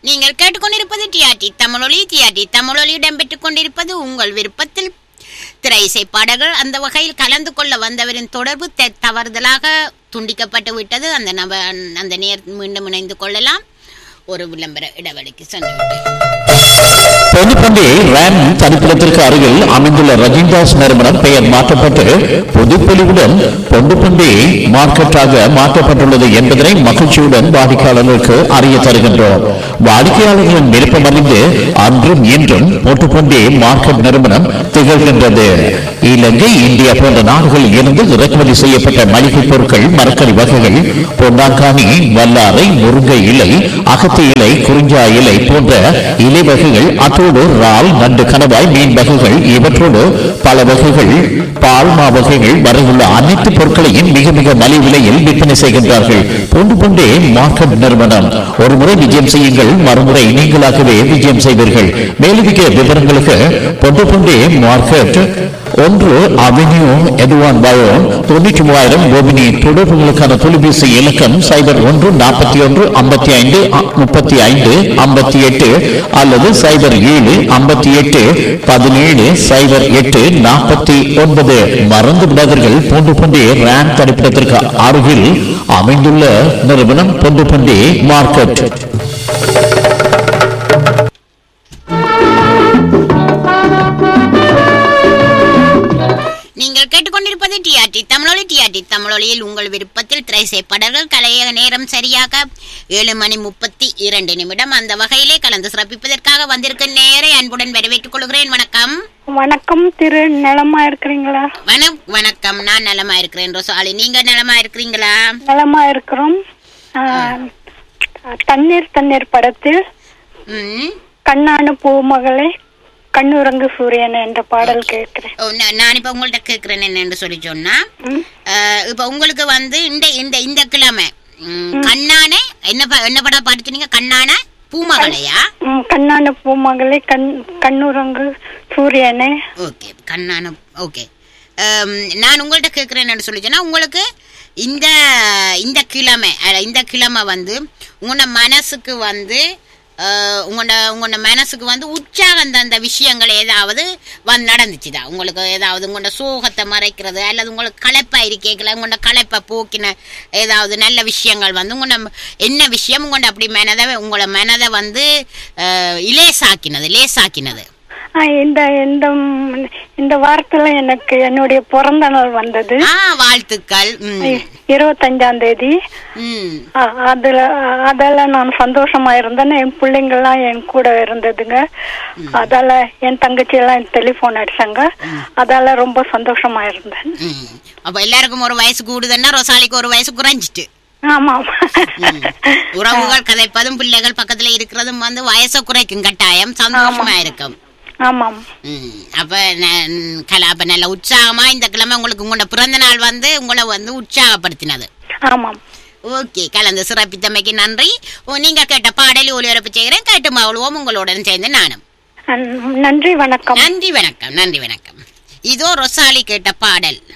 நீங்கள் கேட்டுக்கொண்டிருப்பது டிஆர்டி தமிழொலி டிஆர்டி தமிழொலி இடம்பெற்றுக் கொண்டிருப்பது உங்கள் விருப்பத்தில் திரை இசை பாடல்கள் அந்த வகையில் கலந்து கொள்ள வந்தவரின் தொடர்பு த- தவறுதலாக துண்டிக்கப்பட்டு விட்டது அந்த நப அந்த நேர் மீண்டும் இணைந்து கொள்ளலாம் ஒரு விளம்பர இடைவெளிக்கு சென்று விட்டேன் பொதுப்பண்டி ரேம் தனிப்பிடத்திற்கு அருகில் அமைந்துள்ள ரஜினிதாஸ் நிறுவனம் பெயர் மாற்றப்பட்டு பொதுப்பொலிவுடன் பொண்டுப்பண்டி மார்க்கெட்டாக மாற்றப்பட்டுள்ளது என்பதனை மகிழ்ச்சியுடன் வாடிக்கையாளர்களுக்கு அறிய தருகின்றோம் வாடிக்கையாளர்களின் விருப்பம் அறிந்து அன்றும் இன்றும் பொட்டுப்பண்டி மார்க்கெட் நிறுவனம் திகழ்கின்றது இலங்கை இந்தியா போன்ற நாடுகளில் இருந்து இறக்குமதி செய்யப்பட்ட மளிகை பொருட்கள் மரக்கறி வகைகள் பொன்னாங்கானி வல்லாரை முருங்கை இலை அகத்தி இலை குறிஞ்சா இலை போன்ற இலை வகைகள் அத்தோடு இறால் நண்டு கணவாய் மீன் வகைகள் இவற்றோடு பல வகைகள் பால்மா வகைகள் வரையுள்ள அனைத்து பொருட்களையும் மிக மிக மலிவு விலையில் விற்பனை செய்கின்றார்கள் பொண்டு பொண்டே மார்க்கெட் நிறுவனம் ஒரு முறை விஜயம் செய்யுங்கள் மறுமுறை நீங்களாகவே விஜயம் செய்வீர்கள் மேலதிக விவரங்களுக்கு பொண்டு பொண்டே மார்க்கெட் ஒன்று அவென்யூ எதுவான் பயோ தொண்ணூற்றி மூவாயிரம் கோபினி தொடர்புகளுக்கான தொலைபேசி இலக்கம் சைபர் ஒன்று நாற்பத்தி ஒன்று ஐம்பத்தி ஐந்து முப்பத்தி ஐந்து ஐம்பத்தி எட்டு அல்லது சைபர் ஏழு ஐம்பத்தி எட்டு பதினேழு சைபர் எட்டு நாற்பத்தி ஒன்பது மறந்து விடாதீர்கள் பூண்டு பண்டி ரேம் தடுப்பிடத்திற்கு அருகில் அமைந்துள்ள நிறுவனம் பூண்டு பண்டி மார்க்கெட் நீங்கள் கேட்டுக்கொண்டிருப்பது டிஆர்டி தமிழொலி டிஆர்டி தமிழொலியில் உங்கள் விருப்பத்தில் திரைசை பாடல்கள் கலைய நேரம் சரியாக ஏழு மணி முப்பத்தி இரண்டு நிமிடம் அந்த வகையிலே கலந்து சிறப்பிப்பதற்காக வந்திருக்க நேரை அன்புடன் வரவேற்றுக் கொள்கிறேன் வணக்கம் வணக்கம் திரு நலமா இருக்கிறீங்களா வண வணக்கம் நான் நலமா இருக்கிறேன் ரோசாலி நீங்க நலமா இருக்கிறீங்களா நலமா இருக்கிறோம் ஆஹ், தண்ணீர் தண்ணீர் படத்தில் ம் கண்ணான பூமகளே கண்ணுரங்கு சூரியன் என்ற பாடல் கேட்கிறேன் ஓ, நா- நான் இப்ப உங்கள்ட்ட கேக்குறேன் என்னன்னு சொல்லி சொன்னா ம். அஹ், இப்ப உங்களுக்கு வந்து இந்த இந்த இந்த கிழமை ம், கண்ணான என்ன ப- என்ன படம் பாட்டு சொன்னீங்க கண்ணான பூமகளையா ம், கண்ணான பூமகளே கண் கண்ணுரங்கு சூரியனே ஓகே கண்ணான ஓகே நான் உங்கள்ட்ட கேட்குறேன்னு சொல்லி சொன்னா உங்களுக்கு இந்த இந்த கிழமை அஹ், இந்த கிழமை வந்து உங்களோட மனசுக்கு வந்து அஹ், உங்களோட உங்களோட மனசுக்கு வந்து உற்சாகம் தந்த விஷயங்கள் ஏதாவது வந்து நடந்துச்சுதா உங்களுக்கு ஏதாவது உங்களோட சோகத்தை மறைக்கிறது அல்லது உங்களுக்கு களைப்பா இருக்கேக்கல உங்களோட களைப்பை போக்கின ஏதாவது நல்ல விஷயங்கள் வந்து உங்களோட என்ன விஷயம் உங்களோட அப்படி மனதை உங்களோட மனதை வந்து அஹ், இலேசாக்கினது லேசாக்கினது ஆஹ், இந்த இந்த இந்த வாரத்துல எனக்கு என்னுடைய பிறந்த நாள் வந்தது ஆ வாழ்த்துக்கள் ம் இருபத்தஞ்சாம் தேதி ம் ஆஹ், அதுல அதால நான் சந்தோஷமா இருந்தேன் என் பிள்ளைங்கள்லாம் என் கூட இருந்ததுங்க அதால என் தங்கச்சி எல்லாம் டெலிபோன் அடிச்சாங்க அதால ரொம்ப சந்தோஷமா இருந்தேன் ம். அப்ப எல்லாருக்கும் ஒரு வயசு கூடுதுன்னா ரொசாலிக்கு ஒரு வயசு குறைஞ்சிட்டு ஆமாம் ம். உறவுகள் கதைப்பதும் பிள்ளைகள் பக்கத்துல இருக்கிறதும் வந்து வயசை குறைக்கும் கட்டாயம் சந்தோஷமா இருக்கும் ஆமாம் ம். அப்ப ந- ம், கலா அப்ப நல்ல உற்சாகமா இந்த கிழமை உங்களுக்கு உங்களோட பிறந்த நாள் வந்து உங்களை வந்து உற்சாகப்படுத்தினது ஆமாம் ஓகே கலந்து சிறப்பித்தமைக்கு நன்றி ஓ, நீங்க கேட்ட பாடலை ஒளிபரப்பு செய்கிறேன் கேட்டு மகளுவோம் உங்களுடன் சேர்ந்து நானும் அஹ், நன்றி வணக்கம் நன்றி வணக்கம் நன்றி வணக்கம் இதோ ரொசாலி கேட்ட பாடல்